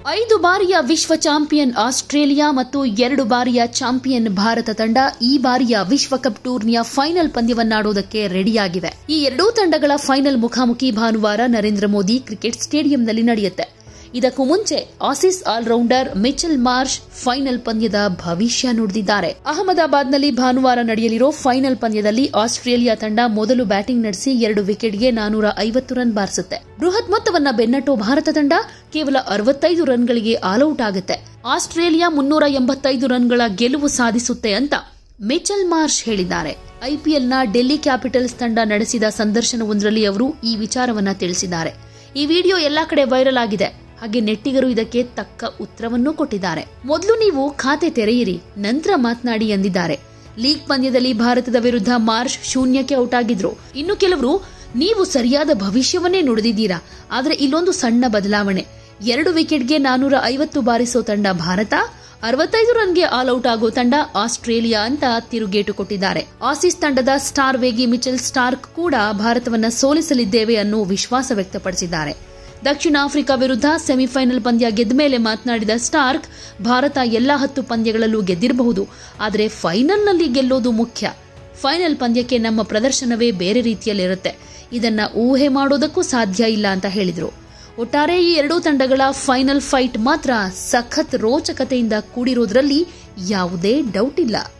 ಐದು ಬಾರಿಯ ವಿಶ್ವ ಚಾಂಪಿಯನ್ ಆಸ್ಟ್ರೇಲಿಯಾ ಮತ್ತು ಎರಡು ಬಾರಿಯ ಚಾಂಪಿಯನ್ ಭಾರತ ತಂಡ ಈ ಬಾರಿಯ ವಿಶ್ವಕಪ್ ಟೂರ್ನಿಯ ಫೈನಲ್ ಪಂದ್ಯವನ್ನಾಡುವುದಕ್ಕೆ ರೆಡಿಯಾಗಿವೆ ಈ ಎರಡೂ ತಂಡಗಳ ಫೈನಲ್ ಮುಖಾಮುಖಿ ಭಾನುವಾರ ನರೇಂದ್ರ ಮೋದಿ ಕ್ರಿಕೆಟ್ ಸ್ಟೇಡಿಯಂನಲ್ಲಿ ನಡೆಯುತ್ತೆ ಇದಕ್ಕೂ ಮುಂಚೆ Aussies allrounder Mitchell Marsh final ಪಂದ್ಯದ ಭವಿಷ್ಯ ನುಡಿದಿದ್ದಾರೆ ಅಹಮದಾಬಾದ್ನಲ್ಲಿ ಭಾನುವಾರ ನಡೆಯಲಿರೋ ಫೈನಲ್ ಪಂದ್ಯದಲ್ಲಿ ಆಸ್ಟ್ರೇಲಿಯಾ ತಂಡ ಮೊದಲು ಬ್ಯಾಟಿಂಗ್ ನಡೆಸಿ ಎರಡು ವಿಕೆಟ್ಗೆ ನಾನೂರ ಐವತ್ತು ರನ್ ಬಾರಿಸುತ್ತೆ ಬೃಹತ್ ಮೊತ್ತವನ್ನ ಬೆನ್ನಟ್ಟೋ ಭಾರತ ತಂಡ ಕೇವಲ ಅರವತ್ತೈದು ರನ್ಗಳಿಗೆ ಆಲ್ಔಟ್ ಆಗುತ್ತೆ ಆಸ್ಟ್ರೇಲಿಯಾ ಮುನ್ನೂರ ಎಂಬತ್ತೈದು ರನ್ಗಳ ಗೆಲುವು ಸಾಧಿಸುತ್ತೆ ಅಂತ ಮಿಚೆಲ್ ಮಾರ್ಷ್ ಹೇಳಿದ್ದಾರೆ ಐಪಿಎಲ್ನ ಡೆಲ್ಲಿ ಕ್ಯಾಪಿಟಲ್ಸ್ ತಂಡ ನಡೆಸಿದ ಸಂದರ್ಶನವೊಂದರಲ್ಲಿ ಅವರು ಈ ವಿಚಾರವನ್ನ ತಿಳಿಸಿದ್ದಾರೆ ಈ ವಿಡಿಯೋ ಎಲ್ಲಾ ಕಡೆ ವೈರಲ್ ಆಗಿದೆ ಹಾಗೆ ನೆಟ್ಟಿಗರು ಇದಕ್ಕೆ ತಕ್ಕ ಉತ್ತರವನ್ನೂ ಕೊಟ್ಟಿದ್ದಾರೆ ಮೊದಲು ನೀವು ಖಾತೆ ತೆರೆಯಿರಿ ನಂತರ ಮಾತನಾಡಿ ಎಂದಿದ್ದಾರೆ ಲೀಗ್ ಪಂದ್ಯದಲ್ಲಿ ಭಾರತದ ವಿರುದ್ಧ ಮಾರ್ಷ್ ಶೂನ್ಯಕ್ಕೆ ಔಟ್ ಆಗಿದ್ರು ಇನ್ನು ಕೆಲವರು ನೀವು ಸರಿಯಾದ ಭವಿಷ್ಯವನ್ನೇ ನುಡಿದಿದ್ದೀರಾ ಆದರೆ ಇಲ್ಲೊಂದು ಸಣ್ಣ ಬದಲಾವಣೆ ಎರಡು ವಿಕೆಟ್ಗೆ ನಾನೂರ ಐವತ್ತು ಬಾರಿಸೋ ತಂಡ ಭಾರತ ಅರವತ್ತೈದು ರನ್ಗೆ ಆಲ್ ಔಟ್ ಆಗೋ ತಂಡ ಆಸ್ಟ್ರೇಲಿಯಾ ಅಂತ ತಿರುಗೇಟು ಕೊಟ್ಟಿದ್ದಾರೆ ಆಸೀಸ್ ತಂಡದ ಸ್ಟಾರ್ ವೇಗಿ ಮಿಚೆಲ್ ಸ್ಟಾರ್ಕ್ ಕೂಡ ಭಾರತವನ್ನ ಸೋಲಿಸಲಿದ್ದೇವೆ ಅನ್ನೋ ವಿಶ್ವಾಸ ವ್ಯಕ್ತಪಡಿಸಿದ್ದಾರೆ ದಕ್ಷಿಣ ಆಫ್ರಿಕಾ ವಿರುದ್ಧ ಸೆಮಿಫೈನಲ್ ಪಂದ್ಯ ಗೆದ್ದ ಮೇಲೆ ಮಾತನಾಡಿದ ಸ್ಟಾರ್ಕ್ ಭಾರತ ಎಲ್ಲಾ ಹತ್ತು ಪಂದ್ಯಗಳಲ್ಲೂ ಗೆದ್ದಿರಬಹುದು ಆದರೆ ಫೈನಲ್ನಲ್ಲಿ ಗೆಲ್ಲೋದು ಮುಖ್ಯ ಫೈನಲ್ ಪಂದ್ಯಕ್ಕೆ ನಮ್ಮ ಪ್ರದರ್ಶನವೇ ಬೇರೆ ರೀತಿಯಲ್ಲಿರುತ್ತೆ ಇದನ್ನ ಊಹೆ ಮಾಡೋದಕ್ಕೂ ಸಾಧ್ಯ ಇಲ್ಲ ಅಂತ ಹೇಳಿದ್ರು ಒಟ್ಟಾರೆ ಈ ಎರಡೂ ತಂಡಗಳ ಫೈನಲ್ ಫೈಟ್ ಮಾತ್ರ ಸಖತ್ ರೋಚಕತೆಯಿಂದ ಕೂಡಿರೋದ್ರಲ್ಲಿ ಯಾವುದೇ ಡೌಟ್ ಇಲ್ಲ